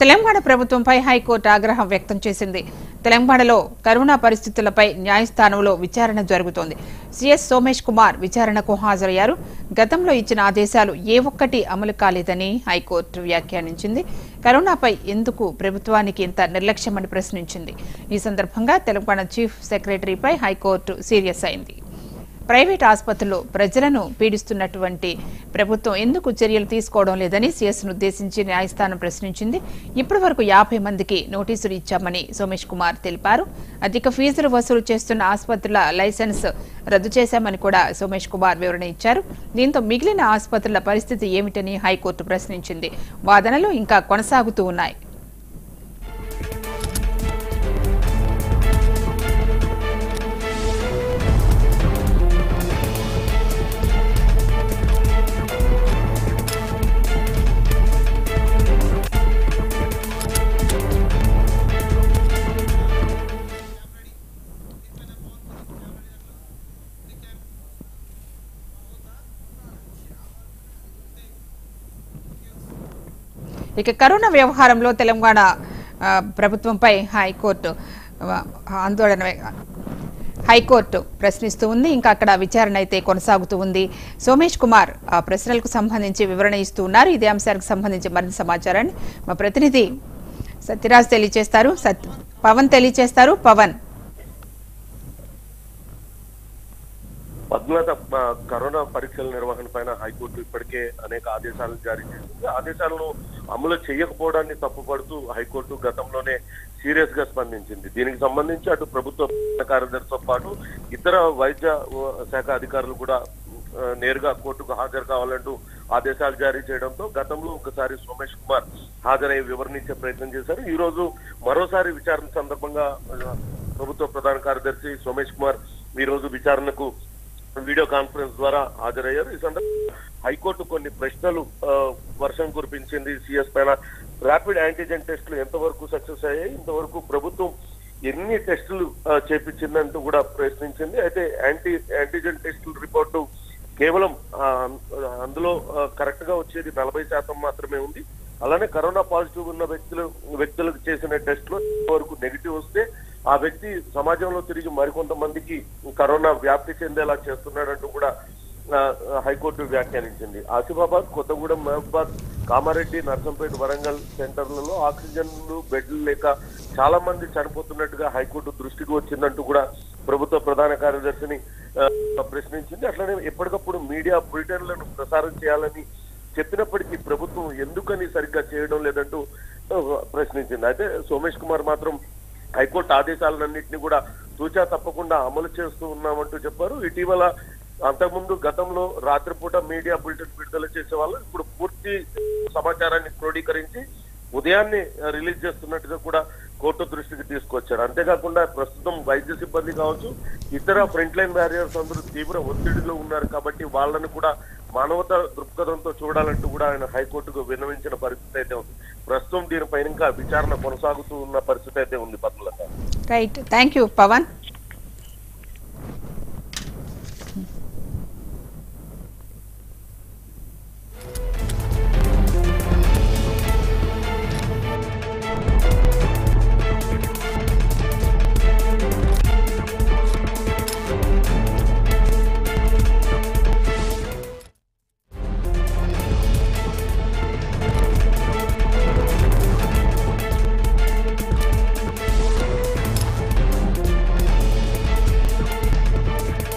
తెలంగాణ ప్రభుత్వంపై హైకోర్టు ఆగ్రహం వ్యక్తం చేసింది తెలంగాణలో కరోనా పరిస్థితులపై న్యాయస్థానంలో విచారణ జరుగుతోంది సిఎస్ సోమేష్ కుమార్ విచారణకు హాజరయ్యారు గతంలో ఇచ్చిన ఆదేశాలు ఏ ఒక్కటి అమలు కాలేదని హైకోర్టు వ్యాఖ్యానించింది కరోనాపై ఎందుకు ప్రభుత్వానికి ఇంత నిర్లక్ష్యమని ప్రశ్నించింది ఈ సందర్భంగా తెలంగాణ చీఫ్ సెక్రటరీపై హైకోర్టు సీరియస్ అయింది ప్రైవేట్ ఆసుపత్రుల్లో ప్రజలను పీడిస్తున్నటువంటి ప్రభుత్వం ఎందుకు చర్యలు తీసుకోవడం లేదని సీఎస్ను ఉద్దేశించి న్యాయస్థానం ప్రశ్నించింది ఇప్పటి వరకు యాభై మందికి నోటీసులు ఇచ్చామని సోమేష్ కుమార్ తెలిపారు అధిక ఫీజులు వసూలు చేస్తున్న ఆసుపత్రుల లైసెన్స్ రద్దు చేశామని కూడా సోమేష్ కుమార్ వివరణ ఇచ్చారు దీంతో మిగిలిన ఆసుపత్రుల పరిస్థితి ఏమిటని హైకోర్టు ప్రశ్నించింది వాదనలు ఇంకా కొనసాగుతూ ఉన్నాయి ఇక కరోనా వ్యవహారంలో తెలంగాణ ఆ, ప్రభుత్వంపై హైకోర్టు ఆ, ఆందోళన వ్య- హైకోర్టు ప్రశ్నిస్తూ ఉంది ఇంకా అక్కడ విచారణ అయితే కొనసాగుతూ ఉంది సోమేష్ కుమార్ ఆ ప్రశ్నలకు సంబంధించి వివరణ ఇస్తూ ఉన్నారు ఇదే అంశానికి సంబంధించి మరింత సమాచారాన్ని మా ప్రతినిధి సత్యరాజ్ తెలియజేస్తారు సత్ పవన్ తెలియజేస్తారు పవన్ పద్మనాథ ఆ, కరోనా పరీక్షల నిర్వహణ పైన హైకోర్టు ఇప్పటికే అనేక ఆదేశాలు జారీ చేసింది ఆదేశాలను అమలు చేయకపోవడాన్ని తప్పుపడుతూ హైకోర్టు గతంలోనే సీరియస్ గా స్పందించింది దీనికి సంబంధించి అటు ప్రభుత్వ కార్యదర్శితో పాటు ఇతర వైద్య ఆ, శాఖ అధికారులు కూడా ఆ, నేరుగా కోర్టుకు హాజరు కావాలంటూ ఆదేశాలు జారీ చేయడంతో గతంలో ఒకసారి సోమేష్ కుమార్ హాజరై వివరణ ఇచ్చే ప్రయత్నం చేశారు ఈ రోజు మరోసారి విచారణ సందర్భంగా ఆ, ప్రభుత్వ ప్రధాన కార్యదర్శి సోమేష్ కుమార్ ఈ రోజు విచారణకు వీడియో కాన్ఫరెన్స్ ద్వారా హాజరయ్యారు ఈ సందర్భంగా హైకోర్టు కొన్ని ప్రశ్నలు ఆ, వర్షం కురిపించింది సిఎస్ పైన ర్యాపిడ్ యాంటీజెన్ టెస్టులు ఎంతవరకు సక్సెస్ అయ్యాయి ఇంతవరకు ప్రభుత్వం ఎన్ని టెస్టులు ఆ, చేపించిందంటూ కూడా ప్రశ్నించింది అయితే యాంటీ యాంటీజెన్ టెస్టుల రిపోర్టు కేవలం ఆ, అందులో కరెక్ట్ గా వచ్చేది నలభై శాతం మాత్రమే ఉంది అలానే కరోనా పాజిటివ్ ఉన్న వ్యక్తులు వ్యక్తులకు చేసిన టెస్ట్ లో వరకు నెగిటివ్ వస్తే ఆ వ్యక్తి సమాజంలో తిరిగి మరికొంతమందికి కరోనా వ్యాప్తి చెందేలా చేస్తున్నాడంటూ కూడా ఆ, హైకోర్టు వ్యాఖ్యానించింది ఆసిఫాబాద్ కొత్తగూడెం మహబాద్ కామారెడ్డి నర్సంపేట వరంగల్ సెంటర్లలో ఆక్సిజన్లు బెడ్లు లేక చాలా మంది చనిపోతున్నట్టుగా హైకోర్టు దృష్టికి వచ్చిందంటూ కూడా ప్రభుత్వ ప్రధాన కార్యదర్శిని ఆ, ప్రశ్నించింది అట్లనే ఎప్పటికప్పుడు మీడియా బులెటిన్లను ప్రసారం చేయాలని చెప్పినప్పటికీ ప్రభుత్వం ఎందుకని సరిగ్గా చేయడం లేదంటూ ఆ, ప్రశ్నించింది అయితే సోమేష్ కుమార్ మాత్రం హైకోర్టు ఆదేశాలన్నింటినీ కూడా తూచా తప్పకుండా అమలు చేస్తూ ఉన్నామంటూ చెప్పారు ఇటీవల అంతకుముందు గతంలో రాత్రిపూట మీడియా బులెటిన్ విడుదల చేసే వాళ్ళు ఇప్పుడు పూర్తి సమాచారాన్ని క్రోడీకరించి ఉదయాన్నే రిలీజ్ చేస్తున్నట్టుగా కూడా కోర్టు దృష్టికి తీసుకొచ్చారు అంతేకాకుండా ప్రస్తుతం వైద్య సిబ్బంది కావచ్చు ఇతర ఫ్రంట్ లైన్ బ్యారియర్స్ అందరూ తీవ్ర ఒత్తిడిలో ఉన్నారు కాబట్టి వాళ్ళను కూడా మానవత దృక్పథంతో చూడాలంటూ కూడా ఆయన హైకోర్టుకు విన్నవించిన పరిస్థితి అయితే ఉంది ప్రస్తుతం దీనిపైన ఇంకా విచారణ కొనసాగుతూ ఉన్న పరిస్థితి అయితే ఉంది Padmalatha right thank you Pawan